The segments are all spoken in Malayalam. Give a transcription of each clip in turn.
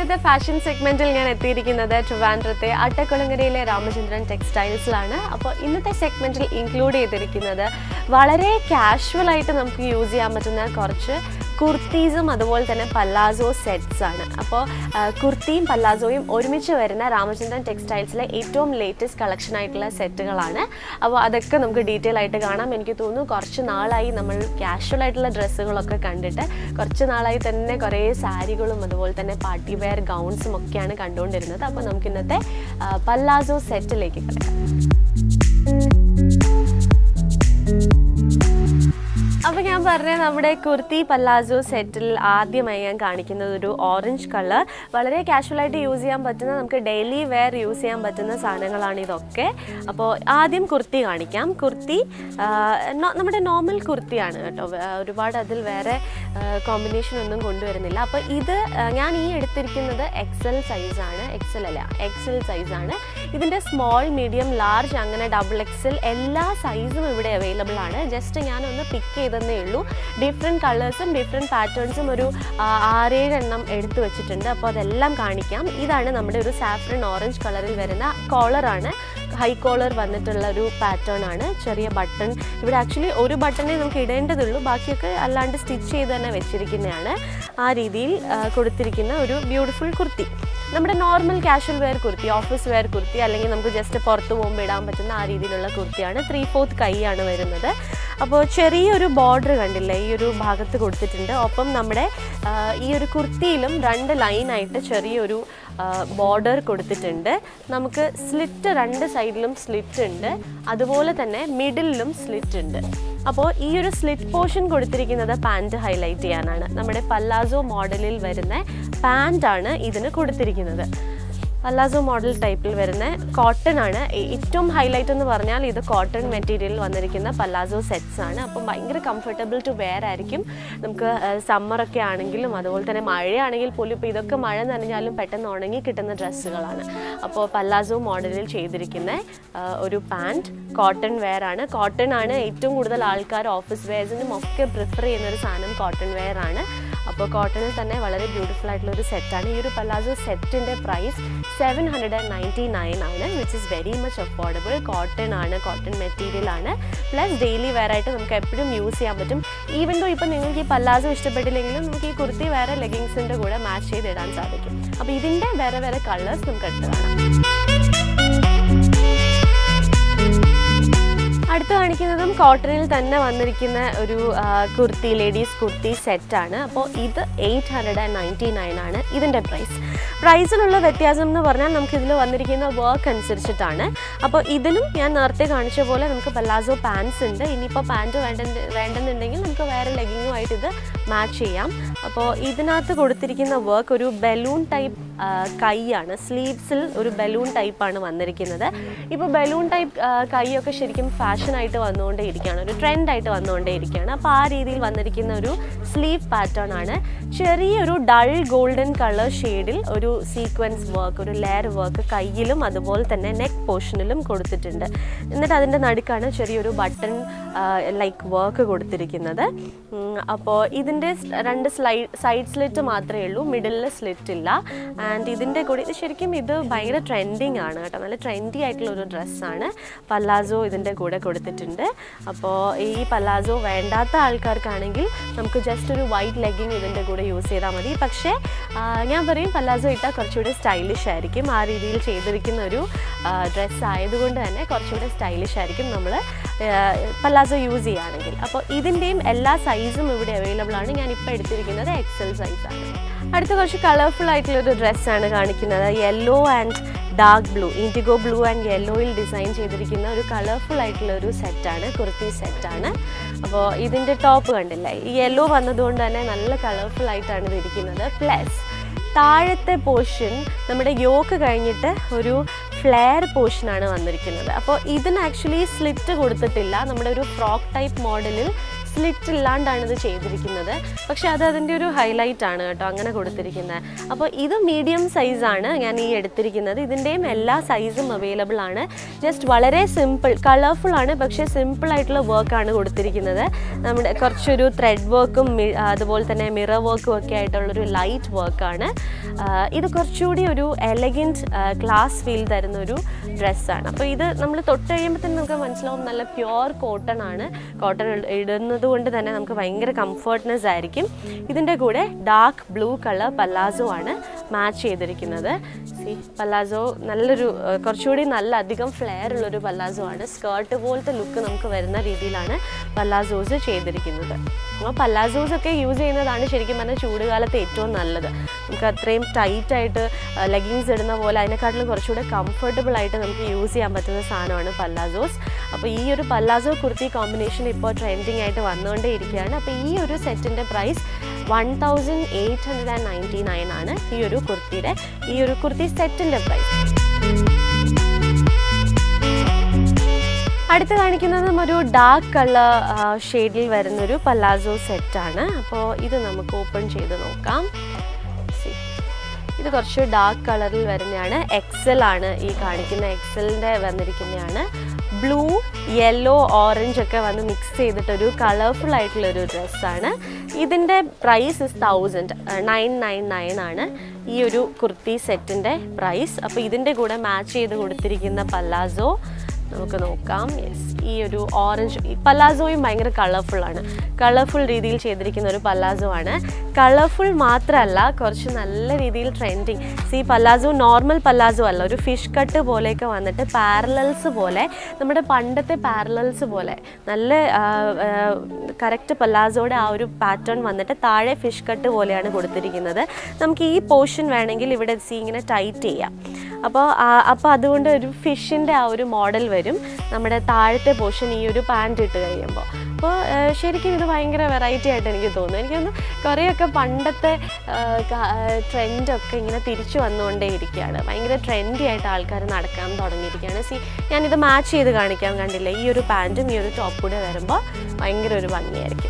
ഇന്നത്തെ ഫാഷൻ സെഗ്മെന്റിൽ ഞാൻ എത്തിയിരിക്കുന്നത് ട്രിവാൻഡ്രത്തെ അട്ടക്കുളങ്ങരയിലെ രാമചന്ദ്രൻ ടെക്സ്റ്റൈൽസിലാണ് അപ്പോൾ ഇന്നത്തെ സെഗ്മെന്റിൽ ഇൻക്ലൂഡ് ചെയ്തിരിക്കുന്നത് വളരെ കാഷ്വൽ ആയിട്ട് നമുക്ക് യൂസ് ചെയ്യാൻ പറ്റുന്ന കുറച്ച് കുർത്തീസും അതുപോലെ തന്നെ പല്ലാസോ സെറ്റ്സ് ആണ് അപ്പോൾ കുർത്തിയും പല്ലാസോയും ഒരുമിച്ച് വരുന്ന രാമചന്ദ്രൻ ടെക്സ്റ്റൈൽസിലെ ഏറ്റവും ലേറ്റസ്റ്റ് കളക്ഷൻ ആയിട്ടുള്ള സെറ്റുകളാണ് അപ്പോൾ അതൊക്കെ നമുക്ക് ഡീറ്റെയിൽ ആയിട്ട് കാണാം എനിക്ക് തോന്നുന്നു കുറച്ച് നാളായി നമ്മൾ കാഷ്വൽ ആയിട്ടുള്ള ഡ്രസ്സുകളൊക്കെ കണ്ടിട്ട് കുറച്ച് നാളായി തന്നെ കുറേ സാരികളും അതുപോലെ തന്നെ പാർട്ടി വെയർ ഗൗൺസും ഒക്കെയാണ് കണ്ടുകൊണ്ടിരുന്നത് അപ്പോൾ നമുക്ക് ഇന്നത്തെ ആ, പല്ലാസോ സെറ്റിലേക്ക് കിടക്കാം അപ്പോൾ ഞാൻ പറഞ്ഞ നമ്മുടെ കുർത്തി പല്ലാസോ സെറ്റിൽ ആദ്യമായി ഞാൻ കാണിക്കുന്നത് ഒരു ഓറഞ്ച് കളർ വളരെ കാഷ്വൽ ആയിട്ട് യൂസ് ചെയ്യാൻ പറ്റുന്ന നമുക്ക് ഡെയിലി വെയർ യൂസ് ചെയ്യാൻ പറ്റുന്ന സാധനങ്ങളാണ് ഇതൊക്കെ അപ്പോൾ ആദ്യം കുർത്തി കാണിക്കാം കുർത്തി ആ, നോ- നമ്മുടെ നോർമൽ കുർത്തിയാണ് കേട്ടോ വേ- ഒരുപാട് അതിൽ വേറെ കോമ്പിനേഷൻ ഒന്നും കൊണ്ടുവരുന്നില്ല അപ്പോൾ ഇത് ആ, ഞാൻ ഈ എടുത്തിരിക്കുന്നത് എക്സൽ സൈസാണ് എക്സൽ അല്ല എക്സൽ സൈസാണ് ഇതിൻ്റെ സ്മോൾ മീഡിയം ലാർജ് അങ്ങനെ ഡബിൾ എക്സൽ എല്ലാ സൈസും ഇവിടെ അവൈലബിൾ ആണ് ജസ്റ്റ് ഞാനൊന്ന് പിക്ക് ചെയ്തെന്നേ ഉള്ളൂ ഡിഫറെൻറ്റ് കളേഴ്സും ഡിഫറെൻറ്റ് പാറ്റേൺസും ഒരു ആ, ആറേഴ് എണ്ണം എടുത്തു വെച്ചിട്ടുണ്ട് അപ്പോൾ അതെല്ലാം കാണിക്കാം ഇതാണ് നമ്മുടെ ഒരു സാഫ്രൻ ഓറഞ്ച് കളറിൽ വരുന്ന കോളറാണ് ഹൈ കോളർ വന്നിട്ടുള്ള ഒരു പാറ്റേൺ ആണ് ചെറിയ ബട്ടൺ ഇവിടെ ആക്ച്വലി ഒരു ബട്ടണേ നമുക്ക് ഇടേണ്ടതുള്ളൂ ബാക്കിയൊക്കെ അല്ലാണ്ട് സ്റ്റിച്ച് ചെയ്ത് തന്നെ വെച്ചിരിക്കുന്നതാണ് ആ രീതിയിൽ ആ, കൊടുത്തിരിക്കുന്ന ഒരു ബ്യൂട്ടിഫുൾ കുർത്തി നമ്മുടെ normal casual wear kurti office wear kurti അല്ലെങ്കിൽ നമുക്ക് ജസ്റ്റ് പുറത്ത് പോകുമ്പോൾ ഇടാൻ പറ്റുന്ന ആ രീതിയിലുള്ള കുർത്തിയാണ് ത്രീ ഫോർത്ത് കൈയാണ് വരുന്നത് അപ്പോൾ ചെറിയൊരു ബോർഡർ കണ്ടില്ലേ ഈ ഒരു ഭാഗത്ത് കൊടുത്തിട്ടുണ്ട് ഒപ്പം നമ്മുടെ ആ, ഈ ഒരു കുർത്തിയിലും രണ്ട് ലൈനായിട്ട് ചെറിയൊരു ബോർഡർ കൊടുത്തിട്ടുണ്ട് നമുക്ക് സ്ലിറ്റ് രണ്ട് സൈഡിലും സ്ലിറ്റ് ഉണ്ട് അതുപോലെ തന്നെ മിഡിലും സ്ലിറ്റ് ഉണ്ട് അപ്പോൾ ഈ ഒരു സ്ലിറ്റ് പോർഷൻ കൊടുത്തിരിക്കുന്നത് പാൻറ് ഹൈലൈറ്റ് ചെയ്യാനാണ് നമ്മുടെ പല്ലാസോ മോഡലിൽ വരുന്ന പാൻറ്റാണ് ഇതിന് കൊടുത്തിരിക്കുന്നത് പല്ലാസോ മോഡൽ ടൈപ്പിൽ വരുന്ന കോട്ടൺ ആണ് ഏ- ഏറ്റവും ഹൈലൈറ്റ് എന്ന് പറഞ്ഞാൽ ഇത് കോട്ടൺ മെറ്റീരിയലിൽ വന്നിരിക്കുന്ന പല്ലാസോ സെറ്റ്സ് ആണ് അപ്പം ഭയങ്കര കംഫർട്ടബിൾ ടു വെയർ ആയിരിക്കും നമുക്ക് സമ്മറൊക്കെ ആണെങ്കിലും അതുപോലെ തന്നെ മഴയാണെങ്കിൽ പോലും ഇപ്പോൾ ഇതൊക്കെ മഴ നനഞ്ഞാലും പെട്ടെന്ന് ഉണങ്ങി കിട്ടുന്ന ഡ്രസ്സുകളാണ് അപ്പോൾ പല്ലാസോ മോഡലിൽ ചെയ്തിരിക്കുന്ന ആ, ഒരു പാൻറ് കോട്ടൺ വെയർ ആണ് കോട്ടൺ ആണ് ഏറ്റവും കൂടുതൽ ആൾക്കാർ ഓഫീസ് വെയർസിനും ഒക്കെ പ്രിഫർ ചെയ്യുന്ന ഒരു സാധനം കോട്ടൺ വെയർ ആണ് അപ്പോൾ കോട്ടണിൽ തന്നെ വളരെ ബ്യൂട്ടിഫുൾ ആയിട്ടുള്ള ഒരു സെറ്റാണ് ഈ ഒരു പല്ലാസോ സെറ്റിൻ്റെ price seven hundred and ninety nine ആണ് which is very much affordable cotton ആണ് കോട്ടൺ മെറ്റീരിയൽ ആണ് പ്ലസ് ഡെയിലി വെയർ ആയിട്ട് നമുക്ക് എപ്പോഴും യൂസ് ചെയ്യാൻ പറ്റും ഈവൻ ദോ ഇപ്പം നിങ്ങൾക്ക് ഈ പല്ലാസോ ഇഷ്ടപ്പെട്ടില്ലെങ്കിലും നമുക്ക് ഈ കുർത്തി വേറെ ലെഗിങ്സിൻ്റെ കൂടെ മാച്ച് ചെയ്ത് ഇടാൻ സാധിക്കും അപ്പോൾ ഇതിൻ്റെ വേറെ വേറെ കളേഴ്സ് നമുക്ക് എടുത്ത് കാണാം അടുത്ത് കാണിക്കുന്നതും കോട്ടണിൽ തന്നെ വന്നിരിക്കുന്ന ഒരു ആ, കുർത്തി ലേഡീസ് കുർത്തി സെറ്റാണ് അപ്പോൾ ഇത് eight hundred and ninety nine ആണ് ഇതിൻ്റെ പ്രൈസ് പ്രൈസിലുള്ള വ്യത്യാസം എന്ന് പറഞ്ഞാൽ നമുക്ക് ഇതിൽ വന്നിരിക്കുന്ന വർക്ക് അനുസരിച്ചിട്ടാണ് അപ്പോൾ ഇതിലും ഞാൻ നേരത്തെ കാണിച്ച പോലെ നമുക്ക് പല്ലാസോ പാൻസ് ഉണ്ട് ഇനിയിപ്പോൾ പാൻറ്റ് വേണ്ട വേണ്ടെന്നുണ്ടെങ്കിൽ നമുക്ക് വേറെ ലെഗിങ്ങുമായിട്ട് ഇത് മാച്ച് ചെയ്യാം അപ്പോൾ ഇതിനകത്ത് കൊടുത്തിരിക്കുന്ന വർക്ക് ഒരു ബലൂൺ ടൈപ്പ് കൈയാണ് സ്ലീവ്സിൽ ഒരു ബലൂൺ ടൈപ്പാണ് വന്നിരിക്കുന്നത് ഇപ്പോൾ ബലൂൺ ടൈപ്പ് കൈയൊക്കെ ശരിക്കും ഫാഷനായിട്ട് വന്നുകൊണ്ടേ ഇരിക്കുകയാണ് ഒരു ട്രെൻഡായിട്ട് വന്നുകൊണ്ടേ ഇരിക്കുകയാണ് അപ്പോൾ ആ രീതിയിൽ വന്നിരിക്കുന്ന ഒരു സ്ലീവ് പാറ്റേൺ ആണ് ചെറിയൊരു ഡൾ ഗോൾഡൻ കളർ ഷെയ്ഡിൽ ഒരു സീക്വൻസ് വർക്ക് ഒരു ലെയർ വർക്ക് കയ്യിലും അതുപോലെ തന്നെ നെക്ക് പോർഷനിലും കൊടുത്തിട്ടുണ്ട് എന്നിട്ട് അതിൻ്റെ നടുക്കാണ് ചെറിയൊരു ബട്ടൺ ലൈക്ക് വർക്ക് കൊടുത്തിരിക്കുന്നത് അപ്പോൾ ഇതിൻ്റെ രണ്ട് സ്ലൈ സൈഡ് സ്ലിറ്റ് മാത്രമേ ഉള്ളൂ മിഡിലിൽ സ്ലിറ്റ് ഇല്ല ആൻഡ് ഇതിൻ്റെ കൂടെ ഇത് ശരിക്കും ഇത് ഭയങ്കര ട്രെൻഡിങ് ആണ് കേട്ടോ നല്ല ട്രെൻഡി ആയിട്ടുള്ള ഒരു ഡ്രസ്സാണ് പല്ലാസോ ഇതിൻ്റെ കൂടെ കൊടുത്തിട്ടുണ്ട് അപ്പോൾ ഈ പല്ലാസോ വേണ്ടാത്ത ആൾക്കാർക്കാണെങ്കിൽ നമുക്ക് ജസ്റ്റ് ഒരു വൈറ്റ് ലെഗിങ് ഇതിൻ്റെ കൂടെ യൂസ് ചെയ്താൽ മതി പക്ഷേ ആ, ഞാൻ പറയും പല്ലാസോ ഇട്ടാൽ കുറച്ചുകൂടി സ്റ്റൈലിഷ് ആയിരിക്കും ആ രീതിയിൽ ചെയ്തിരിക്കുന്ന ഒരു ഡ്രസ്സ് ആയതുകൊണ്ട് തന്നെ കുറച്ചുകൂടി സ്റ്റൈലിഷ് ആയിരിക്കും നമ്മൾ പല്ലാസോ യൂസ് ചെയ്യുകയാണെങ്കിൽ അപ്പോൾ ഇതിൻ്റെയും എല്ലാ സൈസും ഇവിടെ അവൈലബിൾ ആണ് ഞാൻ ഇപ്പോൾ എടുത്തിരിക്കുന്നത് എക്സൽ സൈസാണ് അടുത്ത കുറച്ച് കളർഫുൾ ആയിട്ടുള്ളൊരു ഡ്രസ്സാണ് കാണിക്കുന്നത് yellow and dark blue indigo blue and യെല്ലോയിൽ ഡിസൈൻ ചെയ്തിരിക്കുന്ന ഒരു കളർഫുൾ ആയിട്ടുള്ള ഒരു സെറ്റാണ് കുർത്തി സെറ്റാണ് അപ്പോൾ ഇതിൻ്റെ ടോപ്പ് കണ്ടില്ലേ ഈ യെല്ലോ വന്നതുകൊണ്ട് തന്നെ നല്ല കളർഫുൾ ആയിട്ടാണ് ഇത് ഇരിക്കുന്നത് പ്ലസ് താഴത്തെ പോർഷൻ നമ്മുടെ യോക്ക് കഴിഞ്ഞിട്ട് ഒരു ഫ്ലെയർ പോർഷനാണ് വന്നിരിക്കുന്നത് അപ്പോൾ ഇതിന് ആക്ച്വലി സ്ലിറ്റ് കൊടുത്തിട്ടില്ല നമ്മുടെ ഒരു ഫ്രോക്ക് ടൈപ്പ് മോഡലിൽ സ്ലിറ്റ് ഇല്ലാണ്ടാണ് ഇത് ചെയ്തിരിക്കുന്നത് പക്ഷെ അത് അതിൻ്റെ ഒരു ഹൈലൈറ്റ് ആണ് കേട്ടോ അങ്ങനെ കൊടുത്തിരിക്കുന്നത് അപ്പോൾ ഇത് മീഡിയം സൈസാണ് ഞാൻ ഈ എടുത്തിരിക്കുന്നത് ഇതിൻ്റെയും എല്ലാ സൈസും അവൈലബിൾ ആണ് ജസ്റ്റ് വളരെ സിമ്പിൾ കളർഫുൾ ആണ് പക്ഷേ സിമ്പിൾ ആയിട്ടുള്ള വർക്കാണ് കൊടുത്തിരിക്കുന്നത് നമ്മുടെ കുറച്ചൊരു ത്രെഡ് വർക്കും അതുപോലെ തന്നെ മിറർ വർക്കും ഒക്കെ ആയിട്ടുള്ളൊരു ലൈറ്റ് വർക്കാണ് ഇത് കുറച്ചുകൂടി ഒരു എലഗൻറ്റ് ക്ലാസ് ഫീൽ തരുന്ന ഒരു ഡ്രസ്സാണ് അപ്പോൾ ഇത് നമ്മൾ തൊട്ട് കഴിയുമ്പോൾ തന്നെ നമുക്ക് മനസ്സിലാവും നല്ല പ്യുവർ കോട്ടൺ ആണ് കോട്ടൺ ഇടുന്നത് കൊണ്ട് തന്നെ നമുക്ക് ഭയങ്കര കംഫർട്ട്നെസ് ആയിരിക്കും ഇതിൻ്റെ കൂടെ ഡാർക്ക് ബ്ലൂ കളർ പല്ലാസോ ആണ് മാച്ച് ചെയ്തിരിക്കുന്നത് സി പല്ലാസോ നല്ലൊരു ആ, കുറച്ചുകൂടി നല്ല അധികം ഫ്ലെയർ ഉള്ളൊരു പല്ലാസോ ആണ് സ്കേർട്ട് പോലത്തെ ലുക്ക് നമുക്ക് വരുന്ന രീതിയിലാണ് പല്ലാസോസ് ചെയ്തിരിക്കുന്നത് അപ്പോൾ പല്ലാസോസ് ഒക്കെ യൂസ് ചെയ്യുന്നതാണ് ശരിക്കും പറഞ്ഞാൽ ചൂടുകാലത്ത് ഏറ്റവും നല്ലത് നമുക്ക് അത്രയും ടൈറ്റ് ആയിട്ട് ലെഗിങ്സ് ഇടുന്ന പോലെ അതിനെക്കാട്ടിലും കുറച്ചുകൂടെ കംഫർട്ടബിൾ ആയിട്ട് നമുക്ക് യൂസ് ചെയ്യാൻ പറ്റുന്ന സാധനമാണ് പല്ലാസോസ് അപ്പോൾ ഈ ഒരു പല്ലാസോ കുർത്തി കോമ്പിനേഷൻ ഇപ്പോൾ ട്രെൻഡിങ് ആയിട്ട് വന്നുകൊണ്ടേ ഇരിക്കുകയാണ് അപ്പോൾ ഈ ഒരു സെറ്റിൻ്റെ price one thousand eight hundred and ninety nine ആണ് ഈ ഒരു കുർത്തിയുടെ ഈ ഒരു കുർത്തി സെറ്റിൻ്റെ പ്രൈസ് അടുത്ത് കാണിക്കുന്നത് ഒരു ഡാർക്ക് കളർ ഷെയ്ഡിൽ വരുന്നൊരു പല്ലാസോ സെറ്റാണ് അപ്പോൾ ഇത് നമുക്ക് ഓപ്പൺ ചെയ്ത് നോക്കാം See. ഇത് കുറച്ച് ഡാർക്ക് കളറിൽ വരുന്നതാണ് എക്സൽ ആണ് ഈ കാണിക്കുന്ന എക്സലിൻ്റെ വന്നിരിക്കുന്നതാണ് ബ്ലൂ യെല്ലോ ഓറഞ്ച് ഒക്കെ വന്ന് മിക്സ് ചെയ്തിട്ടൊരു കളർഫുൾ ആയിട്ടുള്ളൊരു ഡ്രസ്സാണ് ഇതിൻ്റെ price is thousand nine nine nine ആണ് ഈ ഒരു കുർത്തി സെറ്റിൻ്റെ പ്രൈസ് അപ്പോൾ ഇതിൻ്റെ കൂടെ മാച്ച് ചെയ്ത് കൊടുത്തിരിക്കുന്ന പല്ലാസോ നമുക്ക് നോക്കാം യെസ് ഈ ഒരു ഓറഞ്ച് ഈ പല്ലാസോയും ഭയങ്കര കളർഫുൾ ആണ് കളർഫുൾ രീതിയിൽ ചെയ്തിരിക്കുന്ന ഒരു പല്ലാസോ ആണ് കളർഫുൾ മാത്രമല്ല കുറച്ച് നല്ല രീതിയിൽ trending see palazzo normal palazzo അല്ല ഒരു ഫിഷ് കട്ട് പോലെയൊക്കെ വന്നിട്ട് പാരലൽസ് പോലെ നമ്മുടെ പണ്ടത്തെ പാരലൽസ് പോലെ നല്ല കറക്റ്റ് പല്ലാസോയുടെ ആ ഒരു പാറ്റേൺ വന്നിട്ട് താഴെ ഫിഷ് കട്ട് പോലെയാണ് കൊടുത്തിരിക്കുന്നത് നമുക്ക് ഈ പോർഷൻ വേണമെങ്കിൽ ഇവിടെ സി ഇങ്ങനെ ടൈറ്റ് ചെയ്യാം അപ്പോൾ അപ്പോൾ അതുകൊണ്ട് ഒരു ഫിഷിൻ്റെ ആ ഒരു മോഡൽ വരും നമ്മുടെ താഴത്തെ പോർഷൻ ഈ ഒരു പാൻറ് ഇട്ട് കഴിയുമ്പോൾ അപ്പോൾ ശരിക്കും ഇത് ഭയങ്കര വെറൈറ്റി ആയിട്ട് എനിക്ക് തോന്നുന്നു എനിക്ക് തോന്നുന്നു കുറേയൊക്കെ പണ്ടത്തെ ട്രെൻഡൊക്കെ ഇങ്ങനെ തിരിച്ചു വന്നുകൊണ്ടേ ഇരിക്കുകയാണ് ഭയങ്കര ട്രെൻഡി ആയിട്ട് ആൾക്കാർ നടക്കാൻ തുടങ്ങിയിരിക്കുകയാണ് സി ഞാനിത് മാച്ച് ചെയ്ത് കാണിക്കാൻ കണ്ടില്ല ഈ ഒരു പാൻറ്റും ഈ ഒരു ടോപ്പ് കൂടെ വരുമ്പോൾ ഭയങ്കര ഒരു ഭംഗിയായിരിക്കും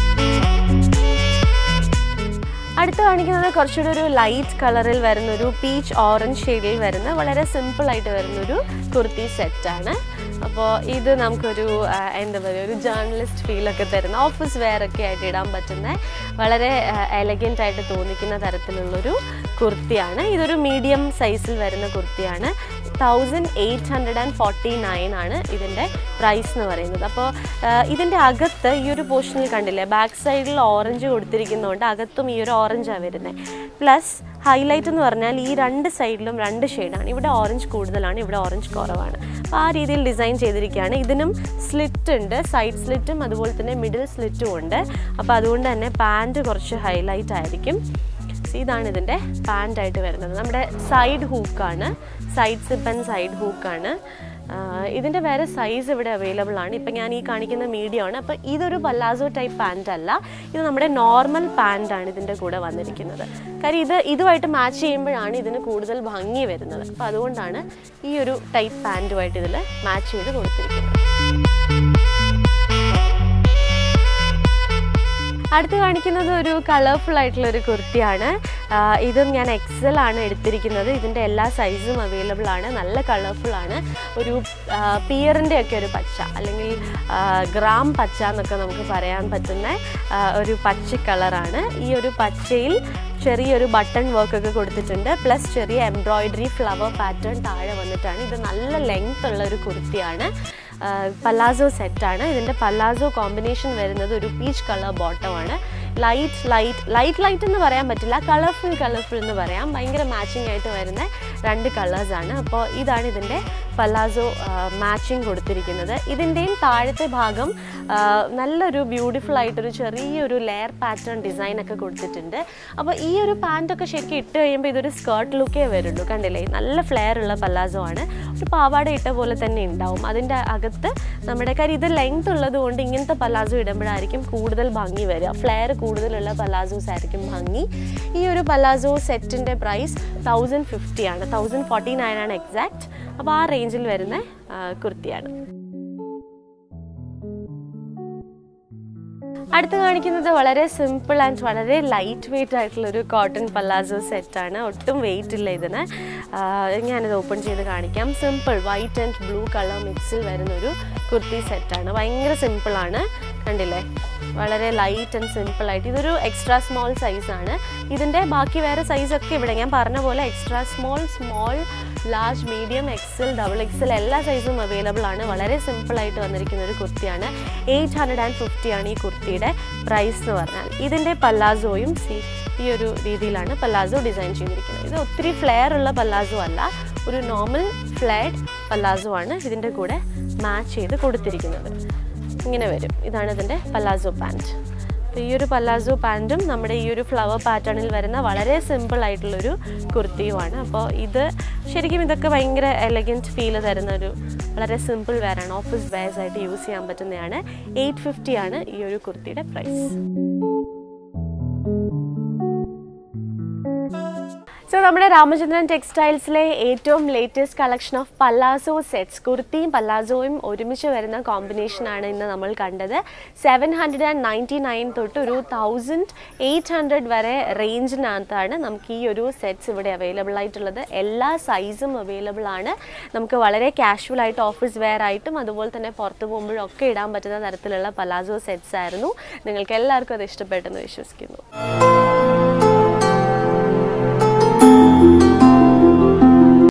അടുത്ത് കാണിക്കുന്നത് കുറച്ചുകൂടി ഒരു ലൈറ്റ് കളറിൽ വരുന്ന ഒരു പീച്ച് ഓറഞ്ച് ഷെയ്ഡിൽ വരുന്ന വളരെ സിമ്പിൾ ആയിട്ട് വരുന്നൊരു കുർത്തി സെറ്റാണ് അപ്പോൾ ഇത് നമുക്കൊരു ആ, എന്താ പറയുക ഒരു ജേർണലിസ്റ്റ് ഫീലൊക്കെ തരുന്ന ഓഫീസ് വെയർ ഒക്കെ ആയിട്ട് ഇടാൻ പറ്റുന്ന വളരെ എലഗൻ്റ് ആയിട്ട് തോന്നിക്കുന്ന തരത്തിലുള്ളൊരു കുർത്തിയാണ് ഇതൊരു മീഡിയം സൈസിൽ വരുന്ന കുർത്തിയാണ് thousand eight hundred and forty nine ആണ് ഇതിൻ്റെ പ്രൈസ് എന്ന് പറയുന്നത് അപ്പോൾ ഇതിൻ്റെ അകത്ത് ഈ ഒരു പോർഷനിൽ കണ്ടില്ലേ ബാക്ക് സൈഡിൽ ഓറഞ്ച് കൊടുത്തിരിക്കുന്നതുകൊണ്ട് അകത്തും ഈ ഒരു ഓറഞ്ചാണ് വരുന്നത് പ്ലസ് ഹൈലൈറ്റ് എന്ന് പറഞ്ഞാൽ ഈ രണ്ട് സൈഡിലും രണ്ട് ഷെയ്ഡാണ് ഇവിടെ ഓറഞ്ച് കൂടുതലാണ് ഇവിടെ ഓറഞ്ച് കുറവാണ് അപ്പോൾ ആ രീതിയിൽ ഡിസൈൻ ചെയ്തിരിക്കുകയാണ് ഇതിനും സ്ലിറ്റ് ഉണ്ട് സൈഡ് സ്ലിറ്റും അതുപോലെ തന്നെ മിഡിൽ സ്ലിറ്റും ഉണ്ട് അപ്പോൾ അതുകൊണ്ട് തന്നെ പാൻറ് കുറച്ച് ഹൈലൈറ്റ് ആയിരിക്കും So ഇതാണ് ഇതിൻ്റെ പാൻ്റായിട്ട് വരുന്നത് നമ്മുടെ സൈഡ് ഹൂക്കാണ് സൈഡ് സിപ്പ് ആൻഡ് സൈഡ് ഹൂക്കാണ് ഇതിൻ്റെ വേറെ സൈസ് ഇവിടെ അവൈലബിൾ ആണ് ഇപ്പം ഞാൻ ഈ കാണിക്കുന്ന മീഡിയം ആണ് അപ്പോൾ ഇതൊരു പല്ലാസോ ടൈപ്പ് പാൻ്റ് അല്ല ഇത് നമ്മുടെ നോർമൽ പാൻ്റാണ് ഇതിൻ്റെ കൂടെ വന്നിരിക്കുന്നത് കാര്യം ഇത് ഇതുമായിട്ട് മാച്ച് ചെയ്യുമ്പോഴാണ് ഇതിന് കൂടുതൽ ഭംഗി വരുന്നത് അപ്പോൾ അതുകൊണ്ടാണ് ഈ ഒരു ടൈപ്പ് പാൻറ്റുമായിട്ട് ഇതിൽ മാച്ച് ചെയ്ത് കൊടുത്തിരിക്കുന്നത് അടുത്ത് കാണിക്കുന്നത് ഒരു കളർഫുൾ ആയിട്ടുള്ള ഒരു കുർത്തിയാണ് ആ, ഇതും ഞാൻ എക്സൽ ആണ് എടുത്തിരിക്കുന്നത് ഇതിൻ്റെ എല്ലാ സൈസും അവൈലബിൾ ആണ് നല്ല കളർഫുൾ ആണ് ഒരു പിയറിൻ്റെ ഒക്കെ ഒരു പച്ച അല്ലെങ്കിൽ ആ, ഗ്രാം പച്ച എന്നൊക്കെ നമുക്ക് പറയാൻ പറ്റുന്ന ആ, ഒരു പച്ച കളറാണ് ഈ ഒരു പച്ചയിൽ ചെറിയൊരു ബട്ടൺ വർക്ക് ഒക്കെ കൊടുത്തിട്ടുണ്ട് പ്ലസ് ചെറിയ എംബ്രോയിഡറി ഫ്ലവർ പാറ്റേൺ താഴെ വന്നിട്ടാണ് ഇത് നല്ല ലെങ്ത് ഉള്ള ഒരു കുർത്തിയാണ് പല്ലാസോ സെറ്റാണ് ഇതിൻ്റെ പല്ലാസോ കോമ്പിനേഷൻ വരുന്നത് ഒരു പീച്ച് കളർ ബോട്ടമാണ് ലൈറ്റ് ലൈറ്റ് ലൈറ്റ് ലൈറ്റ് എന്ന് പറയാൻ പറ്റില്ല കളർഫുൾ കളർഫുൾ എന്ന് പറയാം ഭയങ്കര മാച്ചിങ് ആയിട്ട് വരുന്ന രണ്ട് കളേഴ്സാണ് അപ്പോൾ ഇതാണ് ഇതിൻ്റെ പല്ലാസോ മാച്ചിങ് കൊടുത്തിരിക്കുന്നത് ഇതിൻ്റെയും താഴത്തെ ഭാഗം ആ, നല്ലൊരു ബ്യൂട്ടിഫുൾ ആയിട്ടൊരു ചെറിയൊരു ലെയർ പാറ്റേൺ ഡിസൈൻ ഒക്കെ കൊടുത്തിട്ടുണ്ട് അപ്പോൾ ഈ ഒരു പാൻറ്റൊക്കെ ശരിക്കും ഇട്ട് കഴിയുമ്പോൾ ഇതൊരു സ്കേർട്ട് ലുക്കേ വരുള്ളൂ കണ്ടില്ലേ നല്ല ഫ്ലെയർ ഉള്ള പല്ലാസോ ആണ് ഒരു പാവാട ഇട്ട പോലെ തന്നെ ഉണ്ടാവും അതിൻ്റെ അകത്ത് നമ്മുടെ കാര്യം ഇത് ലെങ്ത് ഉള്ളത് കൊണ്ട് ഇങ്ങനത്തെ പല്ലാസോ ഇടുമ്പോഴായിരിക്കും കൂടുതൽ ഭംഗി വരിക ഫ്ലെയർ കൂടുതലുള്ള പല്ലാസോസ് ആയിരിക്കും ഭംഗി ഈ ഒരു പല്ലാസോ സെറ്റിൻ്റെ പ്രൈസ് തൗസൻഡ് ഫിഫ്റ്റി ആണ് തൗസൻഡ് ഫോർട്ടി നയൻ ആണ് എക്സാക്ട് അപ്പോൾ ആ റേഞ്ചിൽ വരുന്ന ആ, കുർത്തിയാണ് അടുത്ത് കാണിക്കുന്നത് വളരെ സിമ്പിൾ ആൻഡ് വളരെ ലൈറ്റ് വെയിറ്റ് ആയിട്ടുള്ള ഒരു കോട്ടൺ പല്ലാസോ സെറ്റാണ് ഒട്ടും വെയിറ്റ് ഇല്ല ഇതിന് ആഹ് ഞാനിത് ഓപ്പൺ ചെയ്ത് കാണിക്കാം simple white and blue colour മിക്സിൽ വരുന്ന ഒരു കുർത്തി സെറ്റാണ് ഭയങ്കര സിമ്പിളാണ് കണ്ടില്ലേ വളരെ ലൈറ്റ് ആൻഡ് സിമ്പിൾ ആയിട്ട് ഇതൊരു എക്സ്ട്രാ സ്മോൾ സൈസാണ് ഇതിൻ്റെ ബാക്കി വേറെ സൈസൊക്കെ ഇവിടെ ഞാൻ പറഞ്ഞ പോലെ extra small small large medium XL double XL എല്ലാ സൈസും അവൈലബിൾ ആണ് വളരെ സിമ്പിൾ ആയിട്ട് വന്നിരിക്കുന്ന ഒരു കുർത്തിയാണ് എയ്റ്റ് ഹൺഡ്രഡ് ആൻഡ് ഫിഫ്റ്റി ആണ് ഈ കുർത്തിയുടെ പ്രൈസ് എന്ന് പറഞ്ഞാൽ ഇതിൻ്റെ പല്ലാസോയും സി ഈ ഒരു രീതിയിലാണ് പല്ലാസോ ഡിസൈൻ ചെയ്തിരിക്കുന്നത് ഇത് ഒത്തിരി ഫ്ലെയർ ഉള്ള പല്ലാസോ അല്ല ഒരു നോർമൽ ഫ്ലെയർഡ് പല്ലാസോ ആണ് ഇതിൻ്റെ കൂടെ മാച്ച് ചെയ്ത് കൊടുത്തിരിക്കുന്നത് ഇങ്ങനെ വരും ഇതാണ് ഇതിൻ്റെ പല്ലാസോ പാൻറ്റ് അപ്പോൾ ഈ ഒരു പല്ലാസോ പാൻറ്റും നമ്മുടെ ഈ ഒരു ഫ്ലവർ പാറ്റേണിൽ വരുന്ന വളരെ സിമ്പിൾ ആയിട്ടുള്ളൊരു കുർത്തിയുമാണ് അപ്പോൾ ഇത് ശരിക്കും ഇതൊക്കെ ഭയങ്കര എലഗൻറ്റ് ഫീൽ തരുന്ന ഒരു വളരെ സിമ്പിൾ വെയറാണ് ഓഫീസ് വെയർസ് ആയിട്ട് യൂസ് ചെയ്യാൻ പറ്റുന്നതാണ് എയ്റ്റ് ഫിഫ്റ്റി ആണ് ഈ ഒരു കുർത്തിയുടെ പ്രൈസ് സോ നമ്മുടെ രാമചന്ദ്രൻ ടെക്സ്റ്റൈൽസിലെ ഏറ്റവും latest collection of palazzo sets കുർത്തിയും പല്ലാസോയും ഒരുമിച്ച് വരുന്ന കോമ്പിനേഷനാണ് ഇന്ന് നമ്മൾ കണ്ടത് seven hundred and ninety nine തൊട്ട് ഒരു തൗസൻഡ് എയ്റ്റ് ഹൺഡ്രഡ് വരെ റേഞ്ചിനകത്താണ് നമുക്ക് ഈ ഒരു സെറ്റ്സ് ഇവിടെ അവൈലബിൾ ആയിട്ടുള്ളത് എല്ലാ സൈസും അവൈലബിൾ ആണ് നമുക്ക് വളരെ കാഷ്വൽ ആയിട്ട് ഓഫീസ് വെയർ ആയിട്ടും അതുപോലെ തന്നെ പുറത്ത് പോകുമ്പോഴും ഒക്കെ ഇടാൻ പറ്റുന്ന തരത്തിലുള്ള പലാസോ സെറ്റ്സ് ആയിരുന്നു നിങ്ങൾക്ക് എല്ലാവർക്കും അത് ഇഷ്ടപ്പെട്ടെന്ന് വിശ്വസിക്കുന്നു